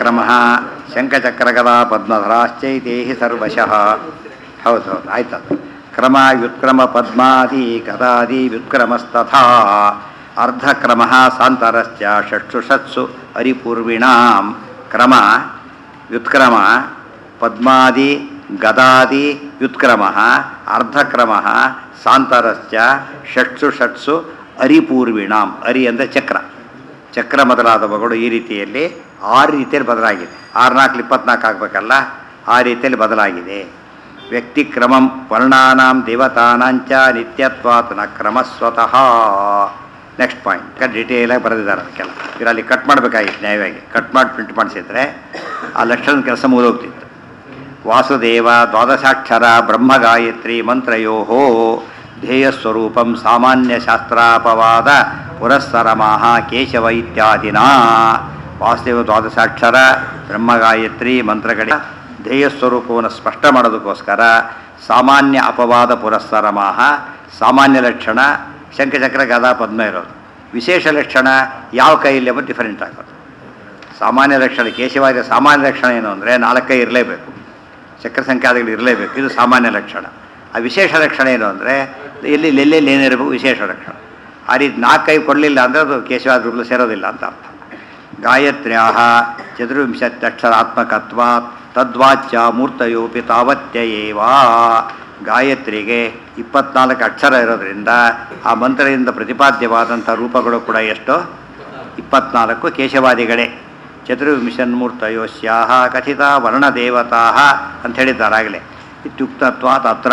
ಅರ್ಧಕ್ರಮ ಶಂಖಚಕ್ರಗದಾ ಪದ್ಮಧರಾಶ್ಚೈತೆ ಸರ್ವಶಃ ಹೌದು ಹೌದು ಆಯ್ತದು ಕ್ರಮ ವ್ಯುತ್ಕ್ರಮ ಪದ್ಮಾದಿ ಗದಾದಿ ವ್ಯುತ್ಕ್ರಮಸ್ತಥಾ ಅರ್ಧಕ್ರಮ ಸಾಂತರಶ್ಚ ಷಟ್ಸು ಷಟ್ಸು ಹರಿಪೂರ್ವಿಣಾಂ ಕ್ರಮ ವ್ಯುತ್ಕ್ರಮ ಪದ್ಮಾದಿ ಗದಾದಿ ವ್ಯುತ್ಕ್ರಮ ಅರ್ಧಕ್ರಮ ಸಾಂತರಶ್ಚ ಷಟ್ಸು ಷಟ್ಸು ಅರಿಪೂರ್ವಿಣಾಂ ಅರಿ ಅಂದರೆ ಚಕ್ರ ಚಕ್ರ ಮೊದಲಾದವುಗಳು ಈ ರೀತಿಯಲ್ಲಿ ಆರು ರೀತಿಯಲ್ಲಿ ಬದಲಾಗಿದೆ ಆರು ನಾಲ್ಕು ಇಪ್ಪತ್ನಾಲ್ಕು ಆಗಬೇಕಲ್ಲ ಆ ರೀತಿಯಲ್ಲಿ ಬದಲಾಗಿದೆ ವ್ಯಕ್ತಿ ಕ್ರಮಂ ವರ್ಣಾನಾಂ ದೇವತಾನಾಂಚ ನಿತ್ಯತ್ವಾತ್ ನ ಕ್ರಮ ಸ್ವತಃ ನೆಕ್ಸ್ಟ್ ಪಾಯಿಂಟ್ ಡಿಟೇಲಾಗಿ ಬರೆದಿದ್ದಾರೆ ಅದಕ್ಕೆಲ್ಲ ಇದರಲ್ಲಿ ಕಟ್ ಮಾಡಬೇಕಾಗಿತ್ತು ನ್ಯಾಯವಾಗಿ ಕಟ್ ಮಾಡಿ ಪ್ರಿಂಟ್ ಮಾಡಿಸಿದ್ರೆ ಆ ಲಕ್ಷಣದ ಕೆಲಸ ಮುಗಿದೋಗ್ತಿತ್ತು ವಾಸುದೇವ ದ್ವಾದಶಾಕ್ಷರ ಬ್ರಹ್ಮಗಾಯತ್ರಿ ಮಂತ್ರಯೋ ಧ್ಯೇಯಸ್ವರೂಪಂ ಸಾಮಾನ್ಯ ಶಾಸ್ತ್ರಾಪವಾದ ಪುರಸ್ಸರಮಾಹ ಕೇಶವ ಇತ್ಯಾದಿನ ವಾಸುದೇವ ದ್ವಾದಶಾಕ್ಷರ ಬ್ರಹ್ಮಗಾಯತ್ರಿ ಮಂತ್ರಗಳ ಧ್ಯೇಯಸ್ವರೂಪವನ್ನು ಸ್ಪಷ್ಟ ಮಾಡೋದಕ್ಕೋಸ್ಕರ ಸಾಮಾನ್ಯ ಅಪವಾದ ಪುರಸ್ಸರಮಾಹ ಸಾಮಾನ್ಯ ಲಕ್ಷಣ ಶಂಖಚಕ್ರ ಗದಾ ಪದ್ಮ ಇರೋದು ವಿಶೇಷ ಲಕ್ಷಣ ಯಾವ ಕೈಯಲ್ಲಿ ಎಂಬುದು ಡಿಫರೆಂಟ್ ಆಗೋದು ಸಾಮಾನ್ಯ ಲಕ್ಷಣ ಕೇಶವಾದ ಸಾಮಾನ್ಯ ಲಕ್ಷಣ ಏನು ಅಂದರೆ ನಾಲ್ಕೈ ಇರಲೇಬೇಕು ಚಕ್ರ ಸಂಖ್ಯಾದಿಗಳು ಇರಲೇಬೇಕು ಇದು ಸಾಮಾನ್ಯ ಲಕ್ಷಣ ಆ ವಿಶೇಷ ಲಕ್ಷಣ ಏನು ಅಂದರೆ ಎಲ್ಲಿ ಎಲ್ಲೆಲ್ಲಿ ಏನಿರಬೇಕು ವಿಶೇಷ ಲಕ್ಷಣ ಆ ರೀತಿ ನಾಲ್ಕೈ ಕೊಡಲಿಲ್ಲ ಅಂದರೆ ಅದು ಕೇಶವಾದ ರೂಪದಲ್ಲಿ ಸೇರೋದಿಲ್ಲ ಅಂತ ಅರ್ಥ ಗಾಯತ್ರ್ಯಾ ಚತುರ್ವಿಂಶತ್ಯಕ್ಷರಾತ್ಮಕತ್ವ ತದ್ವಾಚ್ಯ ಮೂರ್ತಯೋಪಿ ತಾವತ್ಯಯೇವ ಗಾಯತ್ರಿಗೆ ಇಪ್ಪತ್ನಾಲ್ಕು ಅಕ್ಷರ ಇರೋದ್ರಿಂದ ಆ ಮಂತ್ರದಿಂದ ಪ್ರತಿಪಾದ್ಯವಾದಂಥ ರೂಪಗಳು ಕೂಡ ಎಷ್ಟು ಇಪ್ಪತ್ನಾಲ್ಕು ಕೇಶವಾದಿಗಳೇ ಚತುರ್ವಿಂಶನ್ಮೂರ್ತಯೋ ಸ್ಯಾಹ ಕಥಿತ ವರ್ಣದೇವತಾ ಅಂತ ಹೇಳಿದ್ದಾರಾಗಲೇ ಇತ್ಯುಕ್ತತ್ವಾತ್ ಅತ್ರ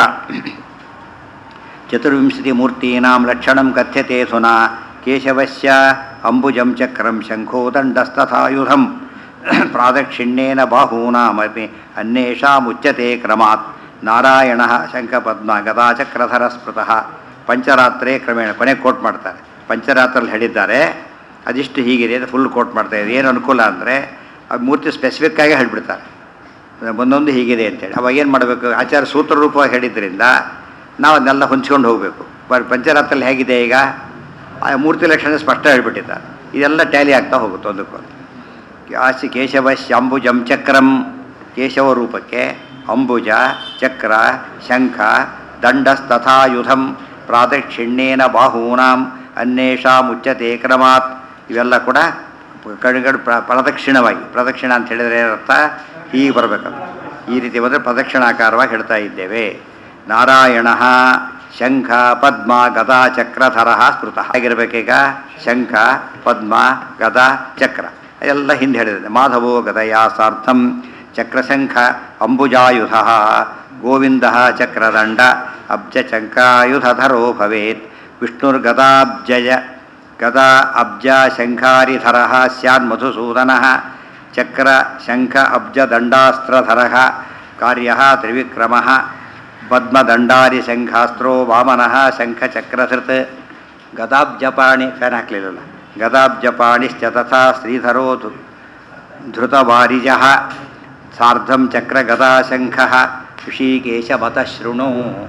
ಚತುರ್ವಿಂಶತಿ ಮೂರ್ತೀನಾಂ ಲಕ್ಷಣಂ ಕಥ್ಯತೆ ಸುನಾ ಕೇಶವಸ್ಯ ಅಂಬುಜಂ ಚಕ್ರಂ ಶಂಖೋ ದಂಡಸ್ತಥಾಯುಧಂ ಪ್ರಾದಕ್ಷಿಣ್ಯೇನ ಬಾಹೂನಾಮಪಿ ಅನ್ಯೇಷಾಮುಚ್ಯತೆ ಕ್ರಮಾತ್ ನಾರಾಯಣ ಶಂಖಪದ್ಮ ಗದಾಚಕ್ರಧರ ಸ್ಮೃತಃ ಪಂಚರಾತ್ರೇ ಕ್ರಮೇಣ ಕೊನೆ ಕೋಟ್ ಮಾಡ್ತಾರೆ ಪಂಚರಾತ್ರಲ್ಲಿ ಹೇಳಿದ್ದಾರೆ ಅದಿಷ್ಟು ಹೀಗಿದೆ ಅಂತ ಫುಲ್ ಕೋಟ್ ಮಾಡ್ತಾ ಇದೆ ಏನು ಅನುಕೂಲ ಅಂದರೆ ಆ ಮೂರ್ತಿ ಸ್ಪೆಸಿಫಿಕ್ ಆಗಿ ಹೇಳ್ಬಿಡ್ತಾರೆ ಒಂದೊಂದು ಹೀಗಿದೆ ಅಂತೇಳಿ ಅವಾಗ ಏನು ಮಾಡಬೇಕು ಆಚಾರ ಸೂತ್ರ ರೂಪವಾಗಿ ಹೇಳಿದ್ರಿಂದ ನಾವು ಅದನ್ನೆಲ್ಲ ಹೊಂಚ್ಕೊಂಡು ಹೋಗಬೇಕು ಬಟ್ ಪಂಚರಾತ್ರಲ್ಲಿ ಹೇಗಿದೆ ಈಗ ಆ ಮೂರ್ತಿ ಲಕ್ಷಣ ಸ್ಪಷ್ಟ ಹೇಳ್ಬಿಟ್ಟಿದ್ದಾರೆ ಇದೆಲ್ಲ ಟ್ಯಾಲಿ ಆಗ್ತಾ ಹೋಗುತ್ತೆ ಒಂದಕ್ಕೊಂದು ಆಸಿ ಕೇಶವ ಶಾಂಬುಜಂ ಚಕ್ರಂ ಕೇಶವ ರೂಪಕ್ಕೆ ಅಂಬುಜ ಚಕ್ರ ಶಂಖ ದಂಡಸ್ತಥಾಯುಧಂ ಪ್ರಾದಕ್ಷಿಣ್ಯೇನ ಬಾಹೂನಾಂ ಅನ್ಯೇಷಾಂ ಉಚ್ಯತೆ ಕ್ರಮಾತ್ ಇವೆಲ್ಲ ಕೂಡ ಕಡೆಗಡೆ ಪ್ರ ಪ್ರದಕ್ಷಿಣವಾಗಿ ಪ್ರದಕ್ಷಿಣ ಅಂತ ಹೇಳಿದರೆ ಏನರ್ಥ ಹೀಗೆ ಬರಬೇಕದು ಈ ರೀತಿ ಬಂದರೆ ಪ್ರದಕ್ಷಿಣಾಕಾರವಾಗಿ ಹೇಳ್ತಾ ಇದ್ದೇವೆ ನಾರಾಯಣ ಶಂಖ ಪದ್ಮ ಗದಾ ಚಕ್ರಧರ ಸ್ಮೃತ ಹೇಗಿರಬೇಕೀಗ ಶಂಖ ಪದ್ಮ ಗದಾ ಚಕ್ರ ಎಲ್ಲ ಹಿಂದೆ ಹೇಳಿದೆ ಮಾಧವೋ ಗದಯಾ ಸಾರ್ಥಂ ಚಕ್ರಶಂಖ ಅಂಬುಜಾಯುಧ ಗೋವಿಂದ ಚಕ್ರದಂಡ ಅಬ್ಜಚಂಕಾಯುಧಧರೋ ಭವೇತ್ ವಿಷ್ಣುರ್ಗದಾಬ್ಜಯ ಗದಾ ಅಬ್ಜ ಶಂಖಾರಿಧರ ಸ್ಯಾನ್ ಮಧುಸೂದನ ಚಕ್ರ ಶಂಖ ಅಬ್ಜ ದಂಡಾಸ್ತ್ರಧರ ಕಾರ್ಯ ತ್ರಿವಿಕ್ರಮ ಪದ್ಮದಂಡಾರಿ ಶಂಖಾಸ್ತ್ರೋ ವಾಮನಃ ಶಂಖಚಕ್ರಧೃತ್ ಗದಾಬ್ಜಪಾಣಿ ಫ್ಯಾನ್ ಹಾಕ್ಲಿಲ್ಲಲ್ಲ ಗದಾಬ್ಜಪಾಣಿಶ್ಚ ತಥಾ ಶ್ರೀಧರೋ ಧೃ ಧೃತವಾರಿಜ ಸಾರ್ಧಂ ಚಕ್ರ ಗದಾಶಂಖ ಋಷಿಕೇಶ ಮತ ಶೃಣು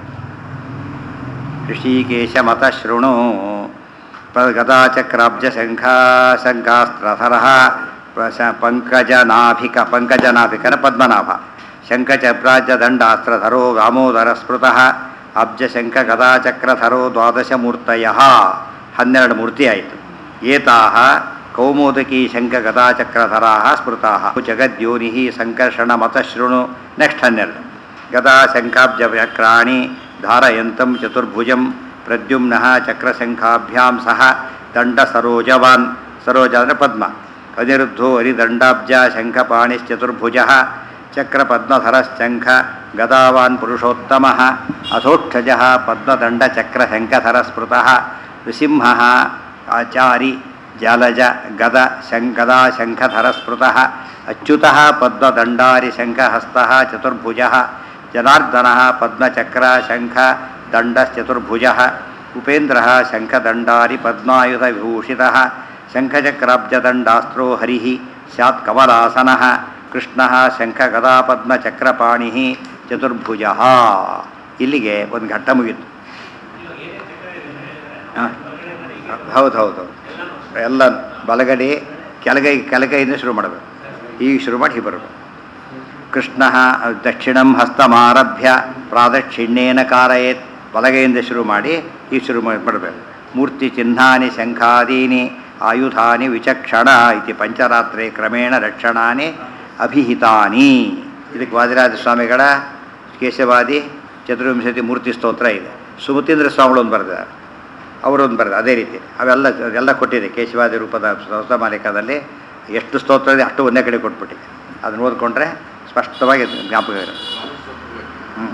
ಋಷಿಕೇಶ ಮತ ಶೃಣು ಗದಾಚಕ್ರಾಬ್ಜ ಶಂಖ ಶಂಖಾಸ್ತ್ರಧರ ಪಂಕಜನಾಭಿಕ ಪಂಕಜನಾಭಿಕನ ಪದ್ಮನಾಭ ಶಂಖಚಪ್ರಾಜ್ಯದಂಡಾಸ್ತ್ರಧರೋ ವ್ಯಾಮೋದರ ಸ್ಮೃತಃ ಅಬ್ಜಶಂಖ ಗದಾಚಕ್ರಧರೋ ದ್ವಾದಶಮೂರ್ತಯ ಹನ್ನೆರಡು ಮೂರ್ತಿ ಆಯಿತು ಏತಾಹ ಕೌಮೋದಕಿ ಶಂಖ ಗದಾಚಕ್ರಧರಾ ಸ್ಮೃತಾ ಜಗದ್ಯೋನಿ ಸಂಕರ್ಷಣ ಮತಶೃಣು ನೆಕ್ಸ್ಟ್ ಹನ್ನೆರಡು ಗದಾ ಶಂಖಾಬ್ಜ ಚಕ್ರಾಣಿ ಧಾರಯಂತಂ ಚತುರ್ಭುಜಂ ಪ್ರದ್ಯುಮ್ನ ಚಕ್ರಶಂಖಾಭ್ಯಾಂ ಸಹ ದಂಡ ಸರೋಜವಾನ್ ಸರೋಜ ಅಂದರೆ ಪದ್ಮ ಅನಿರುದ್ಧೋ ಹರಿದಂಡಾಬ್ಜ ಶಂಖಪಾಣಿಶ್ಚತುರ್ಭುಜ ಚಕ್ರಪದ್ಮಧರಶ್ಚಂಖ ಗದಾವಾನ್ ಪುರುಷೋತ್ತಮ ಅಧೋಕ್ಷಜ ಪದ್ಮದಂಡಚಕ್ರಶಂಖಧರ ಸ್ಮೃತಃ ನೃಸಿಂಹ ಆಚಾರಿ ಜಲಜ ಗದ ಶಂಕದಾ ಶಂಖಧರ ಸ್ಮೃತಃ ಅಚ್ಯುತಃ ಪದ್ಮದಂಡಾರಿ ಶಂಖಹಸ್ತಃ ಚತುರ್ಭುಜಃ ಜನಾರ್ದನಃ ಪದ್ಮಚಕ್ರ ಶಂಖ ದಂಡಶ್ಚತುರ್ಭುಜಃ ಉಪೇಂದ್ರಃ ಶಂಖದಂಡಾರಿ ಪದ್ಮಾಯುಧ ವಿಭೂಷಿತಃ ಶಂಖಚಕ್ರಾಬ್ಜದಂಡಾಸ್ತ್ರೋ ಹರಿಃ ಸ್ಯಾತ್ ಕಮಲಾಸನಃ ಕೃಷ್ಣಃ ಶಂಖಗದಾಪದ್ಮಚಕ್ರಪಾಣಿಃ ಚತುರ್ಭುಜಃ ಇಲ್ಲಿಗೆ ಒಂದು ಘಟ್ಟ ಮುಗೀತು ಹಾಂ ಹೌದು ಹೌದು ಎಲ್ಲ ಬಲಗಡೆ ಕೆಳಗೈ ಕೆಳಗೈಯಿಂದ ಶುರು ಮಾಡಬೇಕು ಹೀಗೆ ಶುರು ಮಾಡಿ ಹೀಗೆ ಬರಬೇಕು ಕೃಷ್ಣ ದಕ್ಷಿಣಂ ಹಸ್ತಮಾರಭ್ಯ ಪ್ರಾದಕ್ಷಿಣ್ಯೇನ ಕಾರಯೇತ್ ಬಲಗೈಯಿಂದ ಶುರು ಮಾಡಿ ಈ ಶುರು ಮಾಡಿ ಮಾಡಬೇಕು ಮೂರ್ತಿ ಚಿಹ್ನಾನಿ ಶಂಖಾದೀನಿ ಆಯುಧಾನಿ ವಿಚಕ್ಷಣ ಇತಿ ಪಂಚರಾತ್ರೆ ಕ್ರಮೇಣ ರಕ್ಷಣಾನಿ ಅಭಿಹಿತಾನಿ ಇದಕ್ಕೆ ವಾದಿರಾಜ ಸ್ವಾಮಿಗಳ ಕೇಶವಾದಿ ಚತುರ್ವಿಂಶತಿ ಮೂರ್ತಿ ಸ್ತೋತ್ರ ಇದೆ ಸುಮತೀಂದ್ರ ಸ್ವಾಮಿಗಳೊಂದು ಬರೆದಿದ್ದಾರೆ ಅವರೊಂದು ಬರೆದ ಅದೇ ರೀತಿ ಅವೆಲ್ಲ ಎಲ್ಲ ಕೊಟ್ಟಿದೆ ಕೇಶವಾದಿ ರೂಪದ ಸ್ತೋತ್ರ ಮಾಲಿಕದಲ್ಲಿ ಎಷ್ಟು ಸ್ತೋತ್ರ ಇದೆ ಅಷ್ಟು ಒಂದೇ ಕಡೆ ಕೊಟ್ಬಿಟ್ಟಿದೆ ಅದನ್ನು ಓದ್ಕೊಂಡ್ರೆ ಸ್ಪಷ್ಟವಾಗಿ ಅದು ಜ್ಞಾಪಕ ಇರುತ್ತೆ ಹ್ಞೂ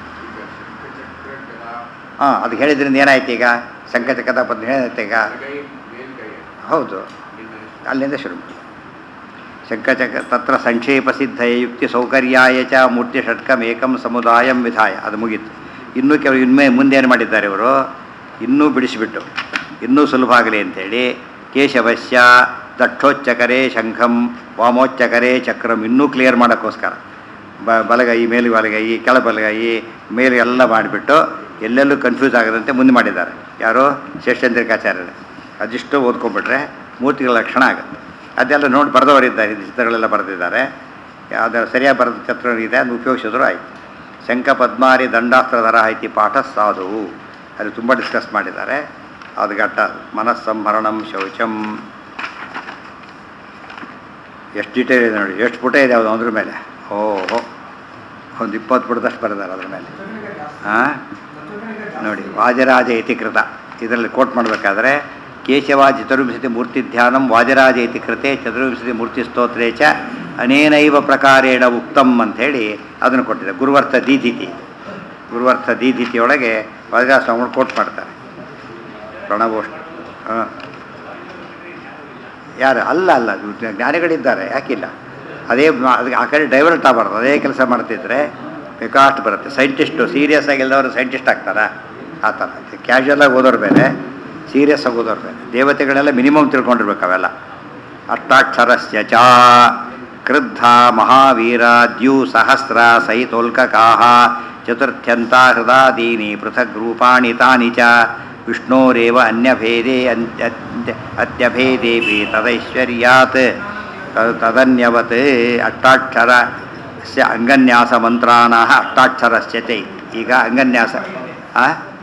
ಹಾಂ ಅದು ಹೇಳಿದ್ರಿಂದ ಏನಾಯ್ತು ಈಗ ಸಂಕಚಕದ ಪದ್ಮ ಏನಾಯ್ತು ಈಗ ಹೌದು ಅಲ್ಲಿಂದ ಶುರು ಮಾಡಿ ಶಂಕಚಕ ತತ್ರ ಸಂಕ್ಷೇಪ ಸಿದ್ಧ ಯುಕ್ತಿ ಸೌಕರ್ಯಾಯ ಚ ಮೂರ್ತಿ ಷಟ್ಕಂ ಏಕಂ ಸಮುದಾಯಂ ವಿಧಾಯ ಅದು ಮುಗೀತು ಇನ್ನೂ ಕೆಲವು ಇನ್ಮೇ ಮುಂದೆ ಏನು ಮಾಡಿದ್ದಾರೆ ಇವರು ಇನ್ನೂ ಬಿಡಿಸಿಬಿಟ್ಟು ಇನ್ನೂ ಸುಲಭ ಆಗಲಿ ಅಂತೇಳಿ ಕೇಶವಶ್ಯ ದಕ್ಷೋಚ್ಚಕರೇ ಶಂಖಂ ವಾಮೋಚ್ಚಕರೇ ಚಕ್ರಂ ಇನ್ನೂ ಕ್ಲಿಯರ್ ಮಾಡೋಕ್ಕೋಸ್ಕರ ಬ ಬಲಗೈ ಮೇಲು ಬಲಗೈ ಕೆಳ ಬಲಗೈ ಮೇಲೆ ಎಲ್ಲ ಮಾಡಿಬಿಟ್ಟು ಎಲ್ಲೆಲ್ಲೂ ಕನ್ಫ್ಯೂಸ್ ಆಗದಂತೆ ಮುಂದೆ ಮಾಡಿದ್ದಾರೆ ಯಾರು ಶೇಷಚಂದ್ರಿಕಾಚಾರ್ಯರು ಅದಿಷ್ಟು ಓದ್ಕೊಂಡ್ಬಿಟ್ರೆ ಮೂರ್ತಿಗಳ ಲಕ್ಷಣ ಆಗುತ್ತೆ ಅದೆಲ್ಲ ನೋಡಿ ಬರೆದವರಿದ್ದಾರೆ ಇದು ಚಿತ್ರಗಳೆಲ್ಲ ಬರೆದಿದ್ದಾರೆ ಯಾವ್ದು ಸರಿಯಾಗಿ ಬರೆದ ಚಿತ್ರ ಇದೆ ಅದನ್ನು ಉಪಯೋಗಿಸಿದ್ರು ಆಯಿತು ಶಂಖ ಪದ್ಮಾರಿ ದಂಡಾಸ್ತ್ರಧರ ಐತಿ ಪಾಠ ಸಾಧುವು ಅದು ತುಂಬ ಡಿಸ್ಕಸ್ ಮಾಡಿದ್ದಾರೆ ಅದು ಘಟ್ಟ ಮನಸ್ಸಂಹರಣಂ ಶೌಚಂ ಎಷ್ಟು ಡೀಟೇಲ್ ಇದೆ ನೋಡಿ ಎಷ್ಟು ಪುಟ ಇದೆ ಯಾವುದು ಅದ್ರ ಮೇಲೆ ಓಹೋ ಒಂದು ಇಪ್ಪತ್ತು ಪುಟದಷ್ಟು ಬರೆದಾರೆ ಅದ್ರ ಮೇಲೆ ಹಾಂ ನೋಡಿ ವಾಜರಾಜ ಇತಿಕೃತ ಇದರಲ್ಲಿ ಕೋಟ್ ಮಾಡಬೇಕಾದ್ರೆ ಕೇಶವ ಚತುರ್ವಿಂಶತಿ ಮೂರ್ತಿ ಧ್ಯಾನಂ ವಾಜರಾಜ ಇತಿಕೃತೆ ಚತುರ್ವಿಂಶತಿ ಮೂರ್ತಿ ಸ್ತೋತ್ರೇ ಚ ಅನೇನೈವ ಪ್ರಕಾರೇಣ ಉಕ್ತಂ ಅಂಥೇಳಿ ಅದನ್ನು ಕೊಟ್ಟಿದೆ ಗುರುವರ್ಥ ದೀದಿತಿ ಗುರುವರ್ಥ ದೀದಿತಿಯೊಳಗೆ ವಾಜರಾಜ ಸ್ವಾಮಿಗಳು ಕೋಟ್ ಮಾಡ್ತಾರೆ ಪ್ರಣವೋಷ್ಟ ಹಾಂ ಯಾರು ಅಲ್ಲ ಅಲ್ಲ ಜ್ಞಾನಿಗಳಿದ್ದಾರೆ ಯಾಕಿಲ್ಲ ಅದೇ ಮಾ- ಅದಕ್ಕೆ ಆ ಕಡೆ ಡೈವರ್ಟ್ ಆಗಬಾರ್ದು ಅದೇ ಕೆಲಸ ಮಾಡ್ತಿದ್ರೆ ಬೇಕಾಷ್ಟು ಬರುತ್ತೆ ಸೈಂಟಿಸ್ಟು ಸೀರಿಯಸ್ ಆಗಿಲ್ಲದವರು ಸೈಂಟಿಸ್ಟ್ ಆಗ್ತಾರಾ ಆ ಥರ ಕ್ಯಾಶುವಲ್ ಆಗಿ ಓದೋರು ಬೇರೆ ಸೀರಿಯಸ್ ಆಗಿ ಓದೋರು ಬೇರೆ ದೇವತೆಗಳೆಲ್ಲ ಮಿನಿಮಮ್ ತಿಳ್ಕೊಂಡಿರ್ಬೇಕು ಅವೆಲ್ಲ ಅಷ್ಟಾಕ್ಷರಸ್ಯ ಚ ಕ್ರುದ್ಧ ಮಹಾವೀರ ದ್ಯೂ ಸಹಸ್ರ ಸಹಿತೋಲ್ಕಕಾಹ ಚತುರ್ಥ್ಯಂತ ಹೃದಾದೀನಿ ಪೃಥಗ್ ರೂಪಾಣಿ ತಾನಿ ಚ ವಿಷ್ಣೋರೇವ ಅನ್ಯಭೇದೇ ಅಂತ್ಯ ಅತ್ಯಭೇದೇಪಿ ತದೈಶ್ವರ್ಯಾತ್ ತ- ತದನ್ಯವತ್ ಅಷ್ಟಾಕ್ಷರಸ್ಯ ಅಂಗನ್ಯಾಸ ಮಂತ್ರಾಣಃ ಅಷ್ಟಾಕ್ಷರಸ್ಯ ಚೈ ಈಗ ಅಂಗನ್ಯಾಸ ಆ?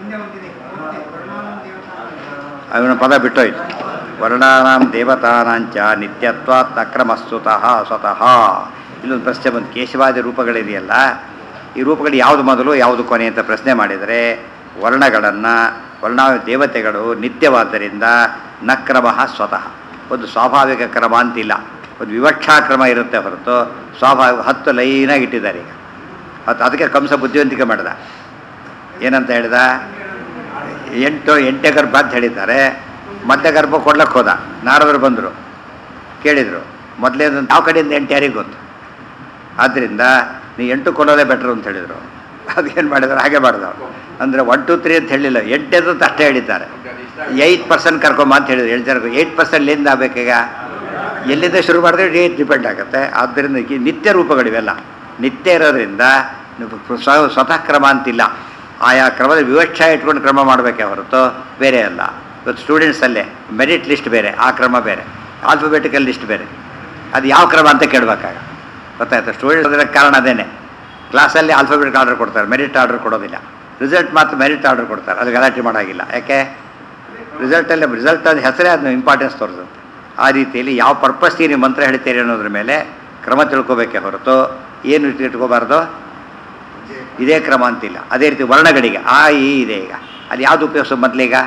ಅವನ ಪದ ಬಿಟ್ಟೋಯ್ತು ವರ್ಣಾನಾಂ ದೇವತಾನಾಂಚ ನಿತ್ಯತ್ವಾತ್ ನಕ್ರಮಸ್ತುತಃ ಸ್ವತಃ ಇಲ್ಲೊಂದು ಪ್ರಶ್ನೆ ಬಂತು ಕೇಶವಾದಿ ರೂಪಗಳಿದೆಯಲ್ಲ ಈ ರೂಪಗಳು ಯಾವುದು ಮೊದಲು ಯಾವುದು ಕೊನೆ ಅಂತ ಪ್ರಶ್ನೆ ಮಾಡಿದರೆ ವರ್ಣಗಳನ್ನು ವರ್ಣ ದೇವತೆಗಳು ನಿತ್ಯವಾದ್ದರಿಂದ ನಕ್ರಮ ಸ್ವತಃ ಒಂದು ಸ್ವಾಭಾವಿಕ ಕ್ರಮ ಅಂತಿಲ್ಲ ಒಂದು ವಿವಕ್ಷಾ ಕ್ರಮ ಇರುತ್ತೆ ಹೊರತು ಸ್ವಾಭಾವಿಕ ಹತ್ತು ಲೈನಾಗಿ ಇಟ್ಟಿದ್ದಾರೆ ಈಗ ಹತ್ತು ಅದಕ್ಕೆ ಕಂಸ ಬುದ್ಧಿವಂತಿಕೆ ಮಾಡಿದ ಏನಂತ ಹೇಳಿದ ಎಂಟು ಎಂಟೇ ಗರ್ಭ ಅಂತ ಹೇಳಿದ್ದಾರೆ ಮಧ್ಯ ಗರ್ಭ ಕೊಡ್ಲಕ್ಕೆ ಹೋದ ನಾರದರು ಬಂದರು ಕೇಳಿದರು ಮೊದಲೇ ಯಾವ ಕಡೆಯಿಂದ ಎಂಟು ಯಾರಿಗೆ ಗೊತ್ತು ಆದ್ದರಿಂದ ನೀ ಎಂಟು ಕೊಡೋದೇ ಬೆಟ್ರು ಅಂತ ಹೇಳಿದರು ಅದೇನು ಮಾಡಿದ್ರು ಹಾಗೆ ಮಾಡಿದವರು ಅಂದರೆ ಒನ್ ಟು ತ್ರೀ ಅಂತ ಹೇಳಿಲ್ಲ ಎಂಟೇದು ಅಂತ ಅಷ್ಟೇ ಹೇಳಿದ್ದಾರೆ ಏಯ್ಟ್ ಪರ್ಸೆಂಟ್ ಕರ್ಕೊಂಬ ಅಂತ ಹೇಳಿದ್ರು ಹೇಳ್ತಾರೆ ಏಯ್ಟ್ ಪರ್ಸೆಂಟ್ ಎಲ್ಲಿಂದ ಆಗಬೇಕೀಗ ಎಲ್ಲಿಂದ ಶುರು ಮಾಡಿದ್ರೆ ಏಟ್ ಡಿಪೆಂಡ್ ಆಗುತ್ತೆ ಆದ್ದರಿಂದ ಈ ನಿತ್ಯ ರೂಪಗಳಿವೆಲ್ಲ ನಿತ್ಯ ಇರೋದ್ರಿಂದ ನೀವು ಸ್ವ- ಸ್ವತಃ ಕ್ರಮ ಅಂತಿಲ್ಲ ಆಯಾ ಕ್ರಮದ ವಿವಕ್ಷ ಇಟ್ಕೊಂಡು ಕ್ರಮ ಮಾಡಬೇಕೇ ಹೊರತು ಬೇರೆ ಅಲ್ಲ ಇವತ್ತು ಸ್ಟೂಡೆಂಟ್ಸಲ್ಲೇ ಮೆರಿಟ್ ಲಿಸ್ಟ್ ಬೇರೆ ಆ ಕ್ರಮ ಬೇರೆ ಆಲ್ಫಾಬೆಟಿಕಲ್ ಲಿಸ್ಟ್ ಬೇರೆ ಅದು ಯಾವ ಕ್ರಮ ಅಂತ ಕೇಳಬೇಕಾಗ ಗೊತ್ತಾಯ್ತು ಸ್ಟೂಡೆಂಟ್ ಅದಕ್ಕೆ ಕಾರಣ ಅದೇನೆ ಕ್ಲಾಸಲ್ಲಿ ಆಲ್ಫಾಬೆಟಿಕ್ ಆರ್ಡರ್ ಕೊಡ್ತಾರೆ ಮೆರಿಟ್ ಆರ್ಡರ್ ಕೊಡೋದಿಲ್ಲ ರಿಸಲ್ಟ್ ಮಾತ್ರ ಮೆರಿಟ್ ಆರ್ಡರ್ ಕೊಡ್ತಾರೆ ಅದು ಗಲಾಟೆ ಮಾಡೋಂಗಿಲ್ಲ ಯಾಕೆ ರಿಸಲ್ಟಲ್ಲಿ ರಿಸಲ್ಟ್ ಅದು ಹೆಸರೇ ಅದನ್ನ ಇಂಪಾರ್ಟೆನ್ಸ್ ತೋರಿಸುತ್ತೆ ಆ ರೀತಿಯಲ್ಲಿ ಯಾವ ಪರ್ಪಸ್ಗೆ ನೀವು ಮಂತ್ರ ಹೇಳ್ತೀರಿ ಅನ್ನೋದ್ರ ಮೇಲೆ ಕ್ರಮ ತಿಳ್ಕೊಬೇಕೇ ಹೊರತು ಏನು ಇಟ್ಟು ಇಟ್ಕೋಬಾರ್ದು ಇದೇ ಕ್ರಮ ಅಂತಿಲ್ಲ ಅದೇ ರೀತಿ ವರ್ಣಗಳಿಗೆ ಆ ಈ ಇದೆ ಈಗ ಅಲ್ಲಿ ಯಾವುದು ಉಪಯೋಗಿಸೋ ಮೊದಲೀಗ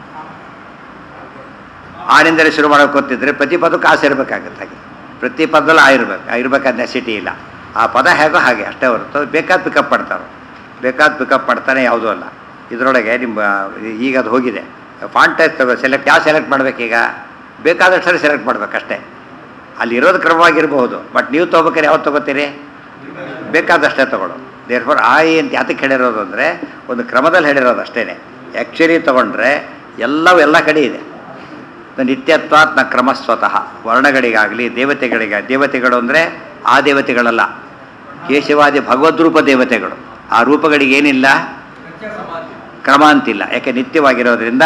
ಆನಿಂದಲೇ ಶುರು ಮಾಡೋಕೆ ಗೊತ್ತಿದ್ರೆ ಪ್ರತಿ ಪದಕ್ಕೂ ಆಸೆ ಇರಬೇಕಾಗತ್ತೆ ಹಾಗೆ ಪ್ರತಿ ಪದದಲ್ಲೂ ಆ ಇರ್ಬೇಕು ಆ ಇರ್ಬೇಕಾದ ನೆಸಿಟಿ ಇಲ್ಲ ಆ ಪದ ಹೇಗೋ ಹಾಗೆ ಅಷ್ಟೇ ಹೊರತು ಬೇಕಾದ ಪಿಕಪ್ ಮಾಡ್ತಾರೆ ಬೇಕಾದ ಪಿಕಪ್ ಮಾಡ್ತಾನೆ ಯಾವುದೂ ಅಲ್ಲ ಇದರೊಳಗೆ ನಿಮ್ಮ ಈಗ ಅದು ಹೋಗಿದೆ ಫಾಂಟ್ ಸೆಲೆಕ್ಟ್ ಯಾವ ಸೆಲೆಕ್ಟ್ ಮಾಡ್ಬೇಕೀಗ ಬೇಕಾದಷ್ಟು ಸೆಲೆಕ್ಟ್ ಮಾಡ್ಬೇಕಷ್ಟೇ ಅಲ್ಲಿ ಇರೋದು ಕ್ರಮವಾಗಿರ್ಬೋದು ಬಟ್ ನೀವು ತೊಗೋಬೇಕಾದ್ರೆ ಯಾವ್ದು ತೊಗೋತೀರಿ ಬೇಕಾದಷ್ಟೇ ತಗೊಳ್ಳೋ ದೇರ್ ಫಾರ್ ಆಯಿ ಅಂತ ಯಾತಕ್ಕೆ ಹೇಳಿರೋದು ಅಂದರೆ ಒಂದು ಕ್ರಮದಲ್ಲಿ ಹೇಳಿರೋದು ಅಷ್ಟೇ ಆ್ಯಕ್ಚುಲಿ ತೊಗೊಂಡ್ರೆ ಎಲ್ಲವೂ ಎಲ್ಲ ಕಡೆ ಇದೆ ನಿತ್ಯತ್ವಾತ್ ನ ಕ್ರಮ ಸ್ವತಃ ವರ್ಣಗಳಿಗಾಗಲಿ ದೇವತೆಗಳಿಗೆ ದೇವತೆಗಳು ಅಂದರೆ ಆ ದೇವತೆಗಳಲ್ಲ ಕೇಶವಾದಿ ಭಗವದ್ರೂಪ ದೇವತೆಗಳು ಆ ರೂಪಗಳಿಗೆ ಏನಿಲ್ಲ ಕ್ರಮ ಅಂತಿಲ್ಲ ಯಾಕೆ ನಿತ್ಯವಾಗಿರೋದ್ರಿಂದ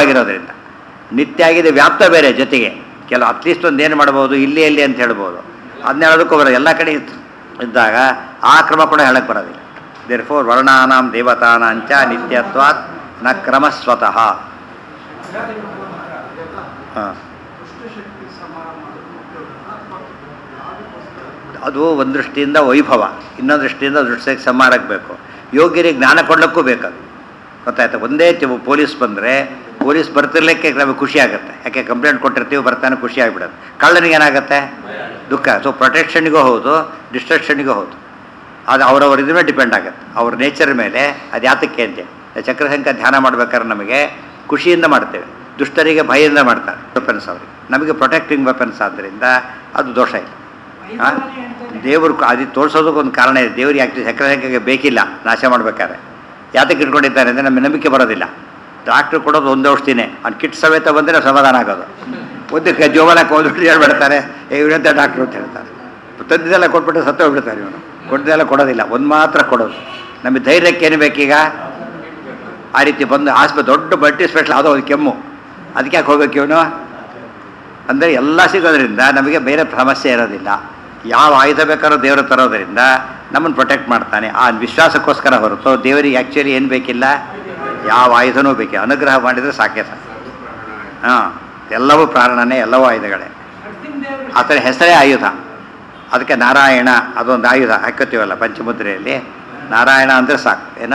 ವ್ಯಾಪ್ತವಾಗಿರೋದ್ರಿಂದ ನಿತ್ಯ ಆಗಿದೆ ವ್ಯಾಪ್ತ ಬೇರೆ ಜೊತೆಗೆ ಕೆಲವು ಅಟ್ಲೀಸ್ಟ್ ಒಂದು ಏನು ಮಾಡ್ಬೋದು ಇಲ್ಲಿ ಎಲ್ಲಿ ಅಂತ ಹೇಳ್ಬೋದು ಅದನ್ನ ಹೇಳೋದಕ್ಕೂ ಬರೋದು ಎಲ್ಲ ಕಡೆ ಇತ್ತು ಇದ್ದಾಗ ಆ ಕ್ರಮ ಕೂಡ ಹೇಳಕ್ಕೆ ಬರೋದಿಲ್ಲ ದೇರ್ ಫೋರ್ ವರ್ಣಾನಾಂ ದೇವತಾನಾಂಚ ನಿತ್ಯತ್ವಾತ್ ನ ಕ್ರಮ ಸ್ವತಃ ಹಾಂ ಅದು ಒಂದು ದೃಷ್ಟಿಯಿಂದ ವೈಭವ ಇನ್ನೊಂದು ದೃಷ್ಟಿಯಿಂದ ದೃಷ್ಟಿಗೆ ಸಮಾರಾಗಬೇಕು ಯೋಗ್ಯರಿಗೆ ಜ್ಞಾನ ಕೊಡಲಿಕ್ಕೂ ಬೇಕದು ಗೊತ್ತಾಯ್ತಾ ಒಂದೇ ತಿ- ಪೊಲೀಸ್ ಬಂದರೆ ಪೊಲೀಸ್ ಬರ್ತಿರ್ಲಿಕ್ಕೆ ನಮಗೆ ಖುಷಿ ಆಗುತ್ತೆ ಯಾಕೆ ಕಂಪ್ಲೇಂಟ್ ಕೊಟ್ಟಿರ್ತೀವಿ ಬರ್ತಾನೆ ಖುಷಿ ಆಗಿಬಿಡುತ್ತೆ ಕಳ್ಳನಿಗೆ ಏನಾಗುತ್ತೆ ದುಃಖ ಸೊ ಪ್ರೊಟೆಕ್ಷನ್ಗೂ ಹೌದು ಡಿಸ್ಟ್ರಕ್ಷನ್ಗೂ ಹೌದು ಅದು ಅವರವ್ರ ಇದ್ರ ಮೇಲೆ ಡಿಪೆಂಡ್ ಆಗುತ್ತೆ ಅವ್ರ ನೇಚರ್ ಮೇಲೆ ಅದು ಯಾತಕ್ಕೆ ಅಂತ ಚಕ್ರಸಂಖ್ಯೆ ಧ್ಯಾನ ಮಾಡ್ಬೇಕಾದ್ರೆ ನಮಗೆ ಖುಷಿಯಿಂದ ಮಾಡ್ತೇವೆ ದುಷ್ಟರಿಗೆ ಭಯದಿಂದ ಮಾಡ್ತಾರೆ ವೆಪನ್ಸ್ ಅವರಿಗೆ ನಮಗೆ ಪ್ರೊಟೆಕ್ಟಿಂಗ್ ವೆಪನ್ಸ್ ಆದ್ದರಿಂದ ಅದು ದೋಷ ಇಲ್ಲ ಆ? ದೇವರು ಅದು ತೋರಿಸೋದಕ್ಕೆ ಒಂದು ಕಾರಣ ಇದೆ ದೇವ್ರಿಗೆ ಆ್ಯಕ್ಚುಲಿ ಚಕ್ರಸಂಖ್ಯೆಗೆ ಬೇಕಿಲ್ಲ ನಾಶ ಮಾಡ್ಬೇಕಾದ್ರೆ ಯಾತಕ್ಕೆ ಇಟ್ಕೊಂಡಿದ್ದಾರೆ ಅಂದರೆ ನಮಗೆ ನಂಬಿಕೆ ಬರೋದಿಲ್ಲ ಡಾಕ್ಟ್ರು ಕೊಡೋದು ಒಂದು ಔಷಧಿನೇ ಅವ್ನು ಕಿಟ್ ಸಮೇತ ಬಂದರೆ ಸಮಾಧಾನ ಆಗೋದು ಒಂದಕ್ಕೆ ಜೋಬಲಕ್ಕೆ ಹೋದ್ಬಿಟ್ಟು ಹೇಳ್ಬಿಡ್ತಾರೆ ಏ ಇವನಂತ ಡಾಕ್ಟ್ರು ಅಂತ ಹೇಳ್ತಾರೆ ತಂದಿದ್ದೆಲ್ಲ ಕೊಟ್ಬಿಟ್ಟು ಸತ್ತು ಹೋಗ್ಬಿಡ್ತಾರೆ ಇವನು ಕೊಟ್ಟಿದ್ದೆಲ್ಲ ಕೊಡೋದಿಲ್ಲ ಒಂದು ಮಾತ್ರ ಕೊಡೋದು ನಮಗೆ ಧೈರ್ಯಕ್ಕೆ ಏನು ಬೇಕೀಗ ಆ ರೀತಿ ಬಂದು ಆಸ್ಪತ್ರೆ ದೊಡ್ಡ ಮಲ್ಟಿ ಸ್ಪೆಷಲ್ ಯಾವುದೋ ಒಂದು ಕೆಮ್ಮು ಅದಕ್ಕೆ ಯಾಕೆ ಹೋಗ್ಬೇಕು ಇವನು ಅಂದರೆ ಎಲ್ಲ ಸಿಗೋದ್ರಿಂದ ನಮಗೆ ಬೇರೆ ಸಮಸ್ಯೆ ಇರೋದಿಲ್ಲ ಯಾವ ಆಯುಧ ಬೇಕಾದ್ರೂ ದೇವರು ತರೋದ್ರಿಂದ ನಮ್ಮನ್ನು ಪ್ರೊಟೆಕ್ಟ್ ಮಾಡ್ತಾನೆ ಆ ವಿಶ್ವಾಸಕ್ಕೋಸ್ಕರ ಹೊರತು ದೇವರಿಗೆ ಆ್ಯಕ್ಚುಲಿ ಏನು ಬೇಕಿಲ್ಲ ಯಾವ ಆಯುಧನೂ ಬೇಕಿಲ್ಲ ಅನುಗ್ರಹ ಮಾಡಿದರೆ ಸಾಕೆ ಸಾಕು ಹಾಂ ಎಲ್ಲವೂ ಪ್ರಾಣನೇ ಎಲ್ಲವೂ ಆಯುಧಗಳೇ ಆ ಥರ ಹೆಸರೇ ಆಯುಧ ಅದಕ್ಕೆ ನಾರಾಯಣ ಅದೊಂದು ಆಯುಧ ಹಾಕೋತೀವಲ್ಲ ಪಂಚಮುದ್ರೆಯಲ್ಲಿ ನಾರಾಯಣ ಅಂದರೆ ಸಾಕು ಏನ